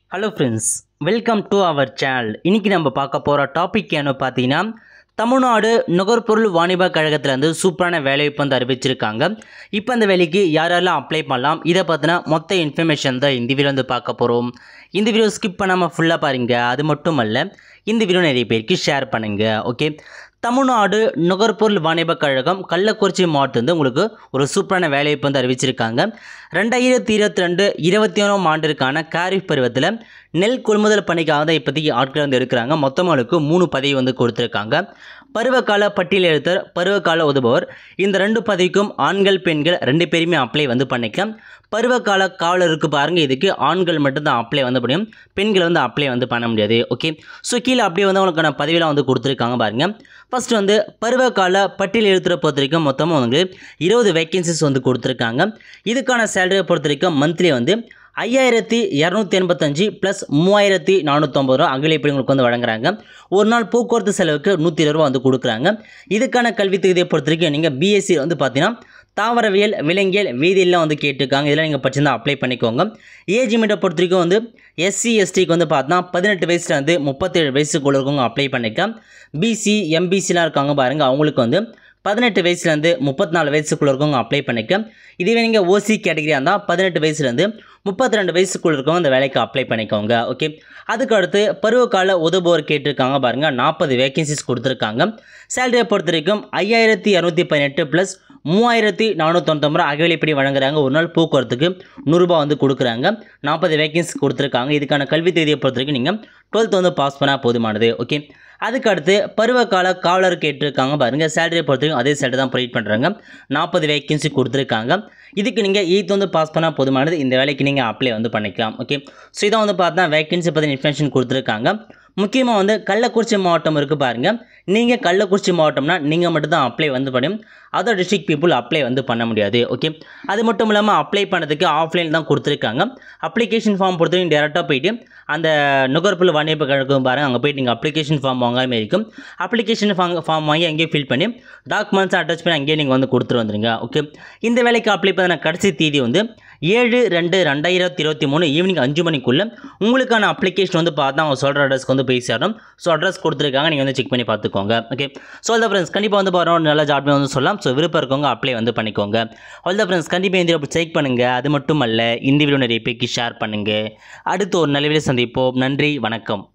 hello friends welcome to our channel இன்றைக்கி நம்ம பார்க்க போகிற டாபிக் என்ன பார்த்தீங்கன்னா தமிழ்நாடு நுகர்பொருள் வாணிப கழகத்திலேருந்து சூப்பரான வேலைவாய்ப்பு வந்து அறிவிச்சிருக்காங்க இப்போ அந்த வேலைக்கு யாரெல்லாம் அப்ளை பண்ணலாம் இதை பற்றின மொத்த இன்ஃபர்மேஷன் தான் இந்த வீடியோ வந்து பார்க்க போகிறோம் இந்த வீடியோ ஸ்கிப் பண்ணாமல் ஃபுல்லாக பாருங்க அது மட்டும் அல்ல இந்த வீடியோ நிறைய பேருக்கு ஷேர் பண்ணுங்கள் ஓகே தமிழ்நாடு நுகர்பொருள் வாணிப கழகம் கள்ளக்குறிச்சி மாவட்டம் வந்து உங்களுக்கு ஒரு சூப்பரான வேலைவாய்ப்பு வந்து அறிவிச்சிருக்காங்க ரெண்டாயிரத்தி இருபத்தி ரெண்டு இருபத்தி ஒன்றாம் ஆண்டிற்கான காரிஃப் பருவத்தில் நெல் கொள்முதல் பணிக்காக தான் இப்போதைக்கு ஆட்கள் வந்து எடுக்கிறாங்க மொத்தமாளுக்கு மூணு பதவி வந்து கொடுத்துருக்காங்க பருவகால பட்டியல் எழுத்தர் பருவகால உதவுபவர் இந்த ரெண்டு பதவிக்கும் ஆண்கள் பெண்கள் ரெண்டு பேருமே அப்ளை வந்து பண்ணிக்கலாம் பருவகால காவலருக்கு பாருங்கள் இதுக்கு ஆண்கள் மட்டும்தான் அப்ளை வந்து முடியும் பெண்கள் வந்து அப்ளை வந்து பண்ண முடியாது ஓகே ஸோ கீழே அப்படியே வந்து அவங்களுக்கான பதவியெலாம் வந்து கொடுத்துருக்காங்க பாருங்கள் ஃபர்ஸ்ட் வந்து பருவகால பட்டியல் எழுத்துற பொறுத்த வரைக்கும் மொத்தமாக உங்களுக்கு இருபது வேகன்சிஸ் வந்து கொடுத்துருக்காங்க இதுக்கான சேலரியை பொறுத்த வரைக்கும் மந்த்லி வந்து ஐயாயிரத்தி இரநூத்தி எண்பத்தஞ்சு ப்ளஸ் மூவாயிரத்தி நானூற்றம்பது ரூபா அகில உங்களுக்கு வந்து வழங்குறாங்க ஒரு நாள் போக்குவரத்து செலவுக்கு நூற்றி இருபது ரூபா வந்து கொடுக்குறாங்க இதுக்கான கல்வி தகுதியை பொறுத்த வரைக்கும் நீங்கள் பிஎஸ்சி வந்து பார்த்தீங்கன்னா தாவரவியல் விலங்கியல் வேதியியல்லாம் வந்து கேட்டிருக்காங்க இதெல்லாம் நீங்கள் படிச்சிருந்தா அப்ளை பண்ணிக்கோங்க ஏஜ் லிமிட்டை பொறுத்த வரைக்கும் வந்து எஸ்சி எஸ்டிக்கு வந்து பார்த்தா பதினெட்டு வயசுல வந்து முப்பத்தேழு வயசுக்குள்ள இருக்கவங்க அப்ளை பண்ணிக்கலாம் பிசி எம்பிசிலாம் இருக்காங்க பாருங்கள் அவங்களுக்கு வந்து பதினெட்டு வயசுலேருந்து முப்பத்தி நாலு வயசுக்குள்ள இருக்கவங்க அப்ளை பண்ணிக்க இதுவே நீங்கள் ஓசி கேட்டகரியாக இருந்தால் பதினெட்டு வயசுலேருந்து முப்பத்தி ரெண்டு வயசுக்குள்ள இருக்கவங்க அந்த வேலைக்கு அப்ளை பண்ணிக்கோங்க ஓகே அதுக்கு அடுத்து பருவகால உதவுவோர் கேட்டிருக்காங்க பாருங்கள் நாற்பது வேகன்சிஸ் கொடுத்துருக்காங்க சேலரியை பொறுத்த வரைக்கும் ஐயாயிரத்தி இரநூத்தி பதினெட்டு ப்ளஸ் மூவாயிரத்தி நானூற்றொம்பது ரூபா அகவிலைப்படி வழங்குறாங்க ஒரு நாள் போக்குவரத்துக்கு நூறுரூபா வந்து கொடுக்குறாங்க நாற்பது வேகன்சி கொடுத்துருக்காங்க இதுக்கான கல்வி தேதியை பொறுத்த வரைக்கும் நீங்கள் டுவெல்த் வந்து பாஸ் பண்ணால் போதுமானது ஓகே அதுக்கு அடுத்து பருவகால காவலர் கேட்டிருக்காங்க பாருங்கள் சேலரியை பொறுத்த வரைக்கும் அதே சேலரி தான் ப்ரொவைட் பண்ணுறாங்க நாற்பது வேகன்சி கொடுத்துருக்காங்க இதுக்கு நீங்கள் எயித் வந்து பாஸ் பண்ணால் போதுமானது இந்த வேலைக்கு நீங்கள் அப்ளை வந்து பண்ணிக்கலாம் ஓகே ஸோ இதை வந்து பார்த்தா வேகன்சி பற்றி இன்ஃபர்மேஷன் கொடுத்துருக்காங்க முக்கியமாக வந்து கள்ளக்குறிச்சி மாவட்டம் இருக்குது பாருங்கள் நீங்கள் கள்ளக்குறிச்சி மாவட்டம்னா நீங்கள் மட்டும்தான் அப்ளை வந்து பண்ணணும் அதர் டிஸ்ட்ரிக்ட் பீப்புள் அப்ளை வந்து பண்ண முடியாது ஓகே அது மட்டும் இல்லாமல் அப்ளை பண்ணதுக்கு ஆஃப்லைன் தான் கொடுத்துருக்காங்க அப்ளிகேஷன் ஃபார்ம் பொறுத்தவரைக்கும் டேரெக்டாக போயிட்டு அந்த நுகர்புல் வாணிப கழகம் பாருங்கள் அங்கே போயிட்டு நீங்கள் அப்ளிகேஷன் ஃபார்ம் வாங்காமல் இருக்கும் அப்ளிகேஷன் ஃபார்ம் ஃபார்ம் வாங்கி அங்கேயே ஃபில் பண்ணி டாக்குமெண்ட்ஸ் அட்டாச் பண்ணி அங்கேயே நீங்கள் வந்து கொடுத்துட்டு வந்துருங்க ஓகே இந்த வேலைக்கு அப்ளை பண்ண கடைசி தேதி வந்து ஏழு ரெண்டு ரெண்டாயிரத்தி இருபத்தி மூணு ஈவினிங் அஞ்சு மணிக்குள்ளே உங்களுக்கான அப்ளிகேஷன் வந்து பார்த்தா அவங்க சொல்கிற அட்ரஸ்க்கு வந்து போய் சேரணும் ஸோ அட்ரஸ் கொடுத்துருக்காங்க நீங்கள் வந்து செக் பண்ணி பார்த்துக்கோங்க ஓகே ஸோ அந்த ஃப்ரெண்ட்ஸ் கண்டிப்பாக வந்து பாருங்கள் நல்ல ஜாப் வந்து சொல்லலாம் ஸோ விருப்பம் இருக்கவங்க அப்ளை வந்து பண்ணிக்கோங்க ஆல் த ஃப்ரெண்ட்ஸ் கண்டிப்பாக இந்த வீடியோ செக் பண்ணுங்கள் அது மட்டும் அல்ல இந்த வீடியோ நிறைய பேருக்கு ஷேர் பண்ணுங்கள் அடுத்து ஒரு நல்ல வீடியோ சந்திப்போம் நன்றி வணக்கம்